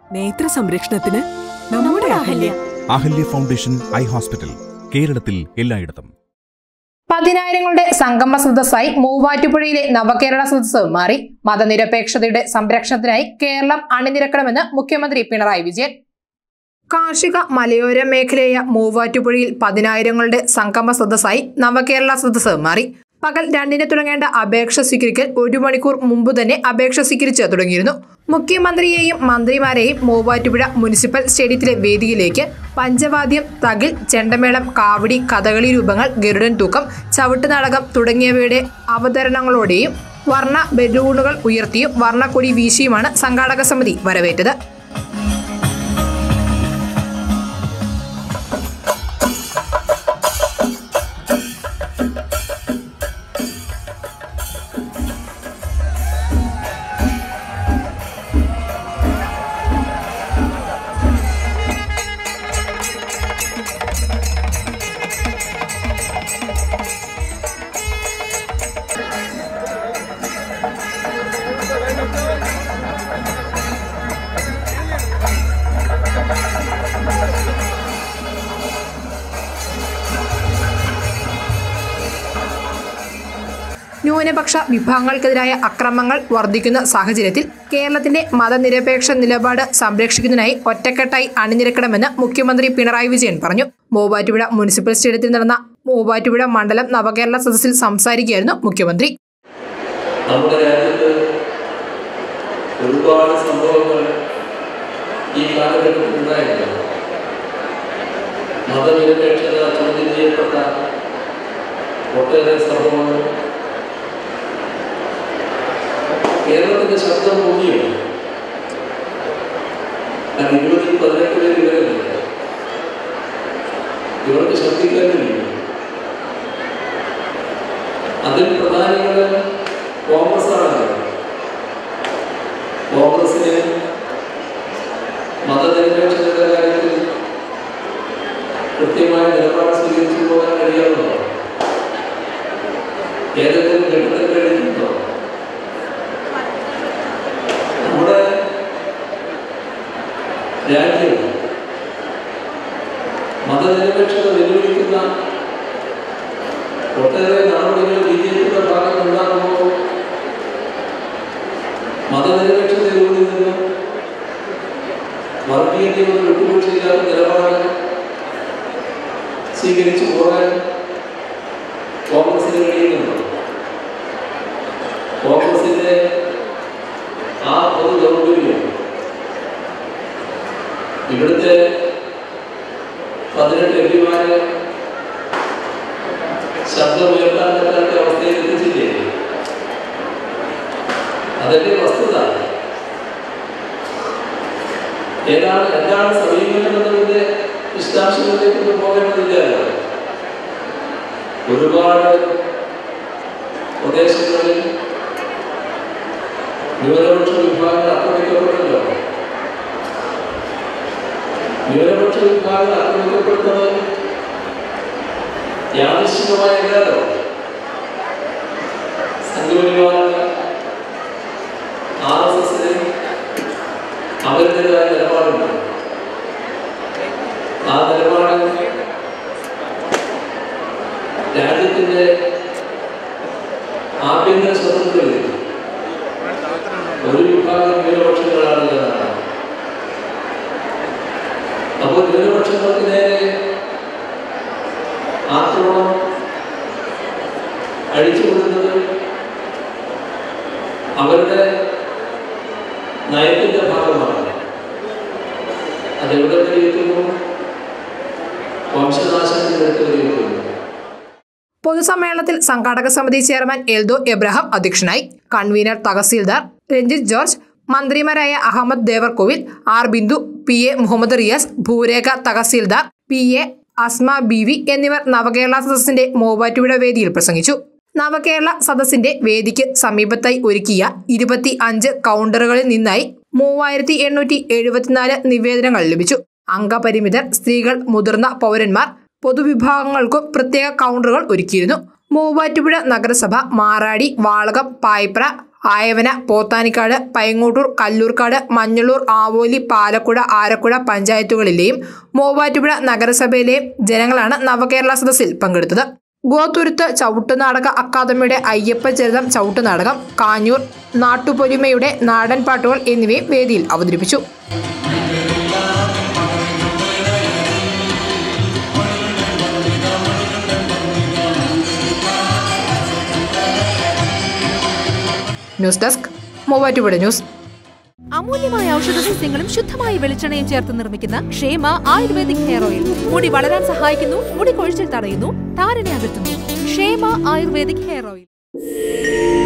നേത്ര സംരക്ഷണത്തിന് നമ്മുടെ Ahalya Ahalya foundation eye hospital കേരളത്തിൽ എല്ലായിടത്തും പതിനായിരങ്ങളുടെ സംഗമ സദസ്സായി മൂവാറ്റുപുഴയിലെ നവകേരള സദസ്സ് മാറി മതനിരപേക്ഷതയുടെ സംരക്ഷണത്തിനായി കേരളം അണിനിരക്കണമെന്ന് മുഖ്യമന്ത്രി പിണറായി വിജയൻ കാർഷിക മലയോര മേഖലയായ മൂവാറ്റുപുഴയിൽ പതിനായിരങ്ങളുടെ സംഗമ സദസ്സായി നവകേരള സദസ്സ് മാറി പകൽ രണ്ടിന് തുടങ്ങേണ്ട അപേക്ഷ സ്വീകരിക്കൽ ഒരു മണിക്കൂർ മുമ്പ് തന്നെ അപേക്ഷ സ്വീകരിച്ച് തുടങ്ങിയിരുന്നു മുഖ്യമന്ത്രിയെയും മന്ത്രിമാരെയും മൂവാറ്റുപുഴ മുനിസിപ്പൽ സ്റ്റേഡിയത്തിലെ വേദിയിലേക്ക് പഞ്ചവാദ്യം തകിൽ ചെണ്ടമേളം കാവടി കഥകളി രൂപങ്ങൾ ഗരുഡൻ തൂക്കം ചവിട്ടുനാടകം തുടങ്ങിയവയുടെ അവതരണങ്ങളോടെയും വർണ്ണ ബലൂണുകൾ ഉയർത്തിയും വർണ്ണക്കൊടി വീശിയുമാണ് സംഘാടക സമിതി വരവേറ്റത് ന്യൂനപക്ഷ വിഭാഗങ്ങൾക്കെതിരായ അക്രമങ്ങൾ വർദ്ധിക്കുന്ന സാഹചര്യത്തിൽ കേരളത്തിന്റെ മതനിരപേക്ഷ നിലപാട് സംരക്ഷിക്കുന്നതിനായി ഒറ്റക്കെട്ടായി അണിനിരക്കണമെന്ന് മുഖ്യമന്ത്രി പിണറായി വിജയൻ പറഞ്ഞു മൂവാറ്റുപുഴ മുനിസിപ്പൽ സ്റ്റേഡിയത്തിൽ നടന്ന മൂവാറ്റുപുഴ മണ്ഡലം നവകേരള സദസ്സിൽ സംസാരിക്കുകയായിരുന്നു മുഖ്യമന്ത്രി നമ്മുടെ രാജ്യത്ത് ഒരുപാട് സംഭവങ്ങൾ ഈ കാലഘട്ടത്തിൽ ഉണ്ടായില്ല മതനിരപേക്ഷത ചോദ്യം ചെയ്യപ്പെട്ട ഒട്ടേറെ സംഭവങ്ങൾ കേരളത്തിന്റെ ശബ്ദം പൊങ്ങിയുണ്ട് കാരണം ഇരുപതിൽ പതിനെട്ട് പേര് ഇവരല്ല ഇവർക്ക് ശബ്ദിക്കാനില്ല അതിൽ പ്രധാനികള് കോൺഗ്രസ് ആണ് കോൺഗ്രസിന് മതനിരപേക്ഷതയുടെ കാര്യത്തിൽ കൃത്യമായ നിലപാട് സ്വീകരിച്ചു പോകാൻ കഴിയാവുന്നതോ ഏതെങ്കിലും ഘട്ടത്തിൽ കഴിഞ്ഞിട്ടുണ്ടോ നമ്മുടെ രാജ്യം മതനിരപേക്ഷത വെല്ലുവിളിക്കുന്ന ഒട്ടേറെ നടപടികൾ ബി ജെ പിയുടെ ഭാഗത്തുണ്ടാകുമ്പോൾ മതനിരപേക്ഷതയിലൂടെ നിന്ന് വർഗീയതയോട് വിട്ടുവീഴ്ചയില്ലാത്ത നിലപാട് സ്വീകരിച്ചു പോകാൻ കോൺഗ്രസിന് കഴിയുന്നുണ്ടോ കോൺഗ്രസിന്റെ ആ പൊതു ദൗർബല്യം ഇവിടുത്തെ പതിനെട്ട് എം പിമാരെ ശബ്ദമുയർത്താൻ പറ്റാത്ത അവസ്ഥയിൽ എത്തിച്ചില്ലേ അതല്ലേ വസ്തുത ഏതാണ് എന്താണ് സമീപനം എന്നതിന്റെ വിശദാംശങ്ങളിലേക്ക് പോകേണ്ടതില്ലല്ലോ ഒരുപാട് പ്രദേശങ്ങളിൽ ന്യൂനപക്ഷ വിഭാഗങ്ങൾ ആക്രമിക്കപ്പെട്ടല്ലോ ന്യൂനപക്ഷ വിഭാഗങ്ങൾ ആക്രമിക്കപ്പെടുന്നത് യാദൃശ്ചികമായ അല്ലാലോ സംഘപരിവാറിന് ആർ എസ് എസിന് അവരുടേതായ നിലപാടുണ്ട് ആ നിലപാട് രാജ്യത്തിന്റെ ആഭ്യന്തര സ്വതന്ത്രതയിൽ ഒരു വിഭാഗം ന്യൂനപക്ഷങ്ങളാണ് എന്നതാണ് അപ്പോൾ ന്യൂനപക്ഷങ്ങൾക്ക് നേരെ ആക്രമണം അഴിച്ചുകൊടുക്കുന്നത് അവരുടെ നയത്തിന്റെ ഭാഗമാണ് അതെവിടെ വരെ എത്തുന്നു വംശനാശനത്തിനടുത്ത് വരെ എത്തുന്നു പൊതുസമ്മേളനത്തിൽ സംഘാടക സമിതി ചെയർമാൻ എൽദോ എബ്രഹാം അധ്യക്ഷനായി കൺവീനർ തഹസീൽദാർ രഞ്ജിത്ത് ജോർജ് മന്ത്രിമാരായ Ahammed Devarkovil R Bindu P A Muhammad Riyas ഭൂരേഖ tahsildar P A Asma B V എന്നിവർ നവകേരള സദസ്സിന്റെ മൂവാറ്റുപുഴ വേദിയിൽ പ്രസംഗിച്ചു നവകേരള സദസ്സിന്റെ വേദിക്ക് സമീപത്തായി ഒരുക്കിയ ഇരുപത്തി അഞ്ച് കൗണ്ടറുകളിൽ നിന്നായി മൂവായിരത്തി എണ്ണൂറ്റി എഴുപത്തിനാല് നിവേദനങ്ങൾ ലഭിച്ചു അംഗപരിമിതർ സ്ത്രീകൾ മുതിർന്ന പൗരന്മാർ പൊതുവിഭാഗങ്ങൾക്കും പ്രത്യേക കൗണ്ടറുകൾ ഒരുക്കിയിരുന്നു മൂവാറ്റുപുഴ നഗരസഭ മാറാടി വാളകം പായ്പ്ര ആയവന പോത്താനിക്കാട് പൈങ്ങോട്ടൂർ കല്ലൂർക്കാട് മഞ്ഞളൂർ ആവോലി പാലക്കുഴ ആരക്കുഴ പഞ്ചായത്തുകളിലെയും മൂവാറ്റുപുഴ നഗരസഭയിലെയും ജനങ്ങളാണ് നവകേരള സദസ്സിൽ പങ്കെടുത്തത് ഗോതുരുത്ത് ചവിട്ടുനാടക അക്കാദമിയുടെ അയ്യപ്പ ചരിതം ചവിട്ടുനാടകം കാഞ്ഞൂർ നാട്ടുപൊലിമയുടെ നാടൻ പാട്ടുകൾ എന്നിവയും വേദിയിൽ അവതരിപ്പിച്ചു ന്യൂസ് ഡെസ്ക് മൂവാറ്റുപുഴ ന്യൂസ് അമൂല്യമായ ഔഷധ സസ്യങ്ങളും ശുദ്ധമായ വെളിച്ചെണ്ണയും ചേർത്ത് നിർമ്മിക്കുന്ന ക്ഷേമ ആയുർവേദിക് ഹെയർ ഓയിൽ മുടി വളരാൻ സഹായിക്കുന്നു മുടി കൊഴിച്ചിൽ തടയുന്നു താരനെ അകറ്റുന്നു ക്ഷേമ ആയുർവേദിക് ഹെയർ ഓയിൽ